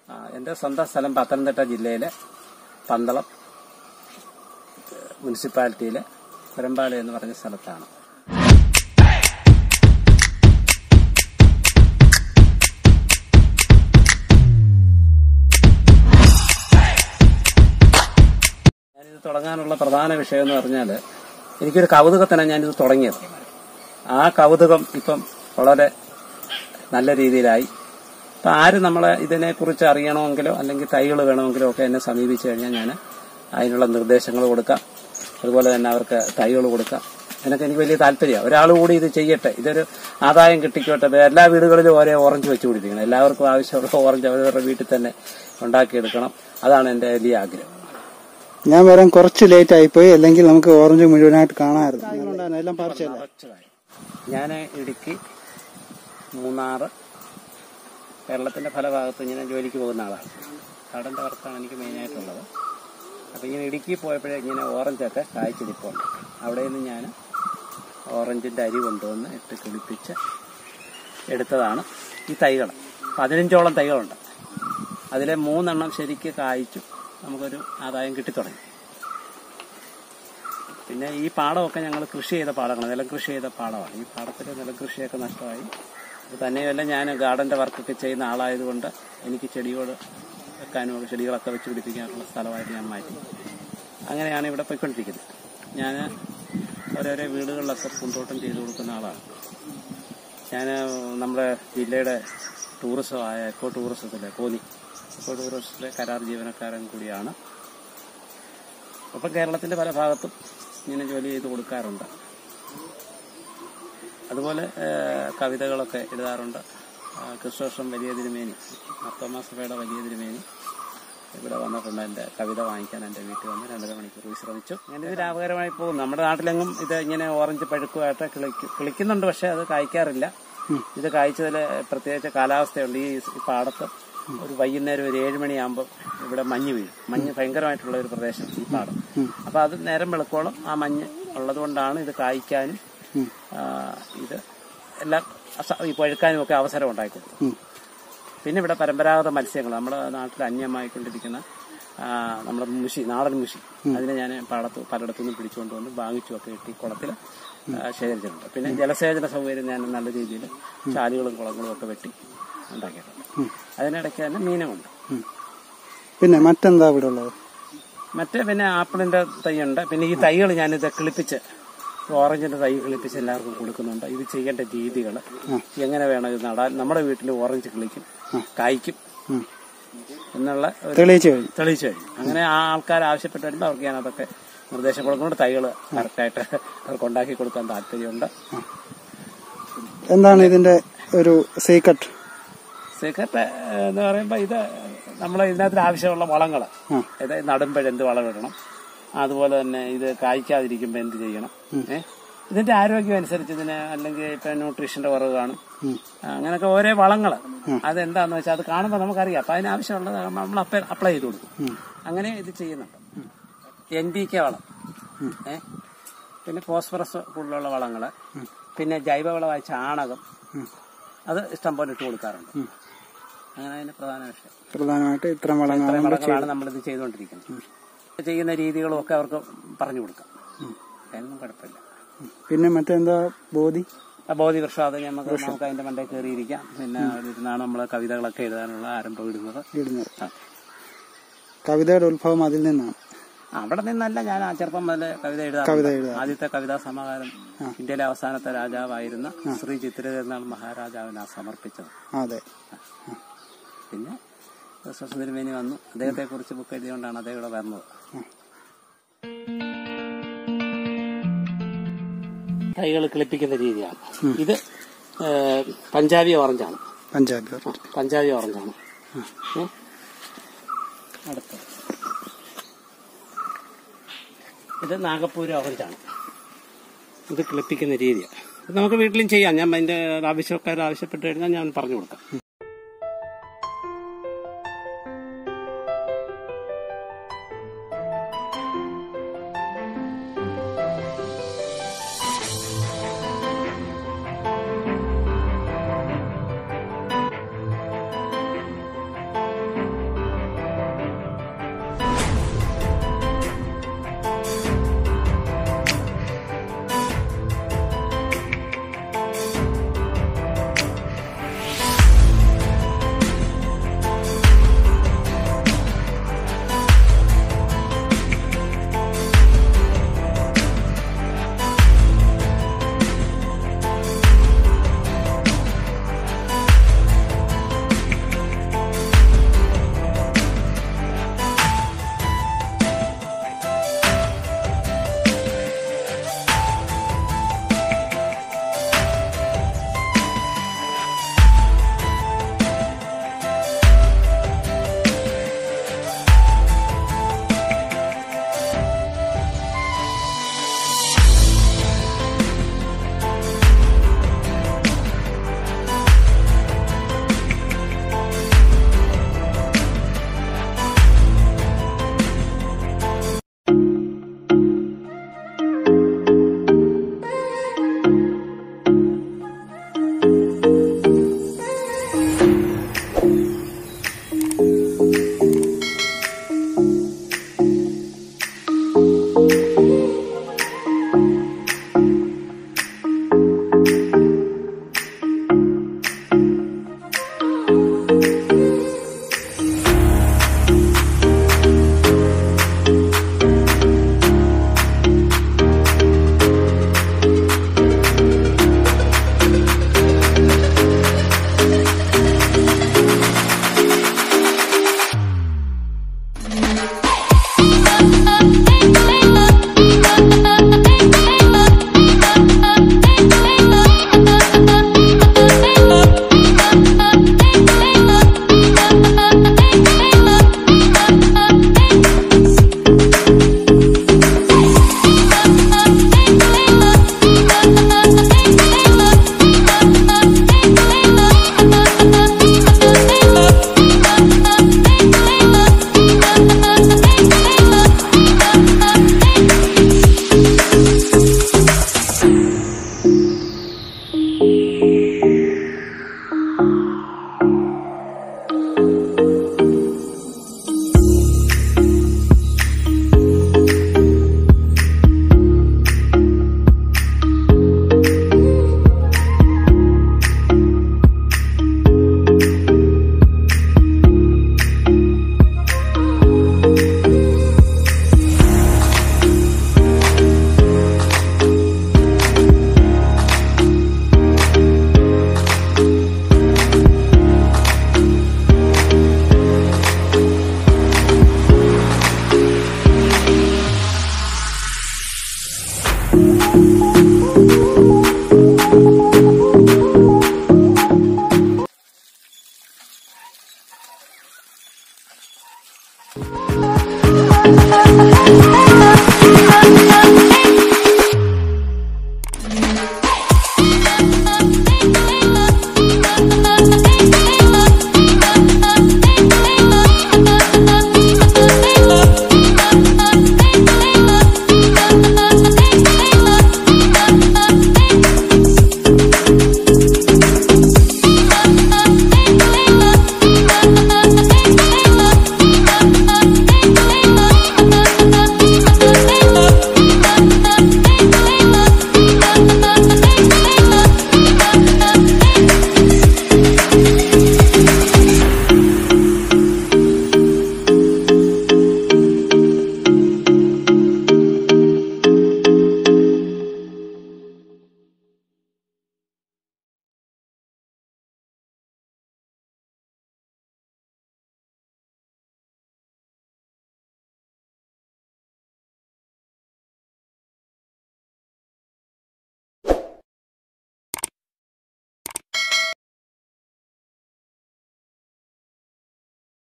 ആ, എന്റെ സ്വന്തം സ്ഥലം പത്തനംതിട്ട ജില്ലയിലെ പന്തളം ഏഹ്, മുനിസിപ്പാലിറ്റിയിലെ കുരമ്പാട് എന്ന് പറഞ്ഞ സ്ഥലത്താണ് ഞാനിത് തുടങ്ങാനുള്ള പ്രധാന വിഷയം എന്ന് പറഞ്ഞാൽ എനിക്കൊരു കൗതുകത്തിനാണ് ഞാനിത് തുടങ്ങിയത് ആ കൗതുകം ഇപ്പം വളരെ നല്ല രീതിയിലായി അപ്പം ആര് നമ്മളെ ഇതിനെക്കുറിച്ച് അറിയണമെങ്കിലോ അല്ലെങ്കിൽ തൈകൾ വേണമെങ്കിലോ ഒക്കെ എന്നെ സമീപിച്ചു കഴിഞ്ഞാൽ ഞാൻ അതിനുള്ള നിർദ്ദേശങ്ങൾ കൊടുക്കാം അതുപോലെ തന്നെ അവർക്ക് തൈകൾ കൊടുക്കാം ഇതിനൊക്കെ എനിക്ക് വലിയ താല്പര്യമാണ് ഒരാൾ കൂടി ഇത് ചെയ്യട്ടെ ഇതൊരു ആദായം കിട്ടിക്കോട്ടെ ഇത് എല്ലാ വീടുകളിലും ഒരേ ഓറഞ്ച് വെച്ച് പിടിപ്പിക്കണം എല്ലാവർക്കും ആവശ്യമുള്ള ഓറഞ്ച് അവരവരുടെ വീട്ടിൽ തന്നെ ഉണ്ടാക്കിയെടുക്കണം അതാണ് എൻ്റെ വലിയ ആഗ്രഹം ഞാൻ വരാൻ കുറച്ച് ലേറ്റ് ആയിപ്പോയി അല്ലെങ്കിൽ നമുക്ക് ഓറഞ്ച് മുഴുവനായിട്ട് കാണാമായിരുന്നു എല്ലാം പറിച്ചല്ലേ ഞാൻ ഇടുക്കി മൂന്നാറ് കേരളത്തിന്റെ പല ഭാഗത്തും ഇങ്ങനെ ജോലിക്ക് പോകുന്ന ആളാണ് കടന്റെ വർത്താണ് എനിക്ക് മെയിനായിട്ടുള്ളത് അപ്പം ഇങ്ങനെ ഇടുക്കി പോയപ്പോഴേ ഇങ്ങനെ ഓറഞ്ചൊക്കെ കായ്ച്ച് നിൽപ്പുണ്ട് അവിടെ നിന്ന് ഞാൻ ഓറഞ്ചിൻ്റെ അരി കൊണ്ടുവന്ന് ഇട്ട് കിളിപ്പിച്ച് എടുത്തതാണ് ഈ തൈകൾ പതിനഞ്ചോളം തൈകളുണ്ട് അതിലെ മൂന്നെണ്ണം ശരിക്ക് കായ്ച്ചു നമുക്കൊരു ആദായം കിട്ടിത്തുടങ്ങി പിന്നെ ഈ പാടമൊക്കെ ഞങ്ങൾ കൃഷി ചെയ്ത പാടങ്ങളാണ് നിലം കൃഷി ചെയ്ത പാടമാണ് ഈ പാടത്തിൽ നിലം കൃഷിയൊക്കെ നഷ്ടമായി അത് തന്നെയല്ല ഞാൻ ഗാർഡന്റെ വർക്കൊക്കെ ചെയ്യുന്ന ആളായതുകൊണ്ട് എനിക്ക് ചെടികൾ വെക്കാനും ഒക്കെ ചെടികളൊക്കെ വെച്ച് പിടിപ്പിക്കാനുള്ള സ്ഥലമായിട്ട് ഞാൻ മാറ്റി അങ്ങനെയാണ് ഇവിടെ പോയിക്കൊണ്ടിരിക്കുന്നത് ഞാൻ ഓരോരോ വീടുകളിലൊക്കെ പൂന്തോട്ടം ചെയ്തു കൊടുക്കുന്ന ആളാണ് ഞാൻ നമ്മുടെ ജില്ലയുടെ ടൂറിസമായ എക്കോ ടൂറിസത്തിലെ കോന്നി എക്കോ ടൂറിസത്തിലെ കരാർ ജീവനക്കാരൻ കൂടിയാണ് അപ്പം കേരളത്തിന്റെ പല ഭാഗത്തും ഇങ്ങനെ ജോലി ചെയ്ത് കൊടുക്കാറുണ്ട് അതുപോലെ ഏഹ്, കവിതകളൊക്കെ എഴുതാറുണ്ട് ആ, ക്രിസ്തോഷം വലിയ തിരുമേനി മർത്തോമാ സഭയുടെ വലിയ തിരുമേനി ഇവിടെ വന്നിട്ടുണ്ട് എൻ്റെ കവിത വാങ്ങിക്കാൻ എൻ്റെ വീട്ടിൽ വന്ന് രണ്ടര മണിക്കൂർ വിശ്രമിച്ചു അങ്ങനെ ഇത് ലാഭകരമായി പോകും നമ്മുടെ നാട്ടിലെങ്ങും ഇത് ഇങ്ങനെ ഓറഞ്ച് പഴുക്കുമായിട്ട് കിളിക്കും കിളിക്കുന്നുണ്ട് പക്ഷെ അത് കായ്ക്കാറില്ല ഇത് കായ്ച്ചതിൽ പ്രത്യേകിച്ച് കാലാവസ്ഥയുണ്ട് ഈ ഈ പാടത്ത് ഒരു വൈകുന്നേരം ഒരു ഏഴ് മണിയാകുമ്പോൾ ഇവിടെ മഞ്ഞ് വീഴും മഞ്ഞ് ഭയങ്കരമായിട്ടുള്ള ഒരു പ്രദേശം ഈ പാടം അപ്പൊ അത് നേരം വെളുക്കോളം ആ മഞ്ഞ് ഉള്ളത് കൊണ്ടാണ് ഇത് കായ്ക്കാനും ആ, ഇത് എല്ലാം അസ- ഈ പഴുക്കാനും ഒക്കെ അവസരം ഉണ്ടായിക്കൊടുക്കും പിന്നെ ഇവിടെ പരമ്പരാഗത മത്സ്യങ്ങൾ നമ്മുടെ നാട്ടിൽ അന്യമായിക്കൊണ്ടിരിക്കുന്ന ആ, നമ്മുടെ മുഷി നാടൻ മുഷി അതിനെ ഞാൻ പാടത്ത് പലയിടത്തു നിന്നും പിടിച്ചുകൊണ്ട് വന്ന് വാങ്ങിച്ചു ഒക്കെ ഇട്ടി കുളത്തിൽ ശേഖരിച്ചിട്ടുണ്ട് പിന്നെ ജലസേചന സൗകര്യം ഞാൻ നല്ല രീതിയിൽ ചാലുകളും കുളങ്ങളും ഒക്കെ വെട്ടി ഉണ്ടാക്കിയിട്ടുണ്ട് അതിനിടയ്ക്ക് തന്നെ മീനുമുണ്ട് പിന്നെ മറ്റെന്താ ഇവിടെ ഉള്ളത് മറ്റേ പിന്നെ ആപ്പിളിന്റെ തൈയുണ്ട് പിന്നെ ഈ തൈകൾ ഞാനിത് കിളിപ്പിച്ച് ഓറഞ്ചിന്റെ തൈ കിളിപ്പിച്ച് എല്ലാവർക്കും കൊടുക്കുന്നുണ്ട് ഇത് ചെയ്യേണ്ട രീതികൾ എങ്ങനെ വേണം ഇത് നടാൻ നമ്മുടെ വീട്ടിൽ ഓറഞ്ച് കിളിക്കും കായ്ക്കും എന്നുള്ള ഒരു തെളിയിച്ചു കഴിഞ്ഞു തെളിയിച്ചു കഴിഞ്ഞു അങ്ങനെ ആ ആൾക്കാർ ആവശ്യപ്പെട്ട് വരുമ്പോൾ അവർക്ക് ഞാൻ അതൊക്കെ നിർദ്ദേശം കൊടുക്കുന്നുണ്ട് തൈകൾ കറക്റ്റായിട്ട് അവർക്ക് ഉണ്ടാക്കി കൊടുക്കാൻ താല്പര്യമുണ്ട് എന്താണ് ഇതിന്റെ ഒരു സീക്രട്ട് സീക്രട്ട് എന്ന് പറയുമ്പോൾ ഇത് നമ്മൾ ഇതിനകത്ത് ആവശ്യമുള്ള വളങ്ങൾ അതായത് നടുമ്പോഴെന്ത് വളം ഇടണം അതുപോലെ തന്നെ ഇത് കായ്ക്കാതിരിക്കുമ്പോൾ എന്ത് ചെയ്യണം ഏഹ് ഇതിന്റെ ആരോഗ്യം അനുസരിച്ച് ഇതിന് അല്ലെങ്കിൽ ഇപ്പൊ ന്യൂട്രീഷന്റെ കുറവ് കാണും അങ്ങനെയൊക്കെ ഓരോ വളങ്ങൾ അതെന്താന്ന് വെച്ചാൽ അത് കാണുമ്പോൾ നമുക്കറിയാം അപ്പൊ അതിനാവശ്യമുള്ളത് നമ്മൾ അപ്ലൈ ചെയ്ത് കൊടുക്കും അങ്ങനെ ഇത് ചെയ്യുന്നുണ്ട് എൻ പി കെ വളം ഏ പിന്നെ ഫോസ്ഫറസ് കൂടുതലുള്ള വളങ്ങള് പിന്നെ ജൈവവളമായ ചാണകം അത് ഇഷ്ടം പോലെ ഇട്ട് കൊടുക്കാറുണ്ട് അങ്ങനെ അതിന്റെ പ്രധാന വിഷയം പ്രധാനമായിട്ട് ഇത്തരം വളങ്ങളാണ് ഇത്രയും വളങ്ങളാണ് നമ്മളിത് ചെയ്തുകൊണ്ടിരിക്കുന്നത് ചെയ്യുന്ന രീതികളും ഒക്കെ അവർക്ക് പറഞ്ഞു കൊടുക്കാം അതിനൊന്നും കുഴപ്പമില്ല പിന്നെ മറ്റെന്താ ബോധി ആ ബോധി വൃക്ഷം അത് നമുക്ക് നമുക്ക് അതിന്റെ മണ്ടയിൽ കയറിയിരിക്കാം പിന്നെ ഇരുന്നാണ് നമ്മൾ കവിതകളൊക്കെ എഴുതാനുള്ള ആരംഭം ഇടുന്നത് ഇടുന്നത് ആ. കവിതയുടെ ഉത്ഭവം അതിൽ നിന്നാണ് അവിടെ നിന്നല്ല ഞാൻ ആ ചെറുപ്പം മുതൽ കവിത കവിത എഴുതാറുണ്ട് എഴുതാറ്. ആദ്യത്തെ കവിതാ സമാഹാരം ഇന്ത്യയിലെ അവസാനത്തെ രാജാവായിരുന്ന ശ്രീ ചിത്രതിരുനാൾ മഹാരാജാവിനാ സമർപ്പിച്ചത് അതെ പിന്നെ സ്വസന്തിരുമേനി വന്നു അദ്ദേഹത്തെ കുറിച്ച് ബുക്ക് എഴുതിയോണ്ടാണ് അദ്ദേഹം ഇവിടെ വരുന്നത് തൈകൾ കിളിപ്പിക്കുന്ന രീതിയാണ് ഇത് ഏഹ്, പഞ്ചാബി ഓറഞ്ചാണ് പഞ്ചാബി ഓറഞ്ച് പഞ്ചാബി ഓറഞ്ചാണ് ഉം. അടുത്തത് ഇത് നാഗപ്പൂര് ഓറഞ്ചാണ് ഇത് കിളിപ്പിക്കുന്ന രീതിയാണ് ഇത് നമുക്ക് വീട്ടിലും ചെയ്യാം ഞാൻ അതിന്റെ ആവശ്യക്കാർ ആവശ്യപ്പെട്ട് കഴിഞ്ഞാൽ ഞാൻ പറഞ്ഞു കൊടുക്കാം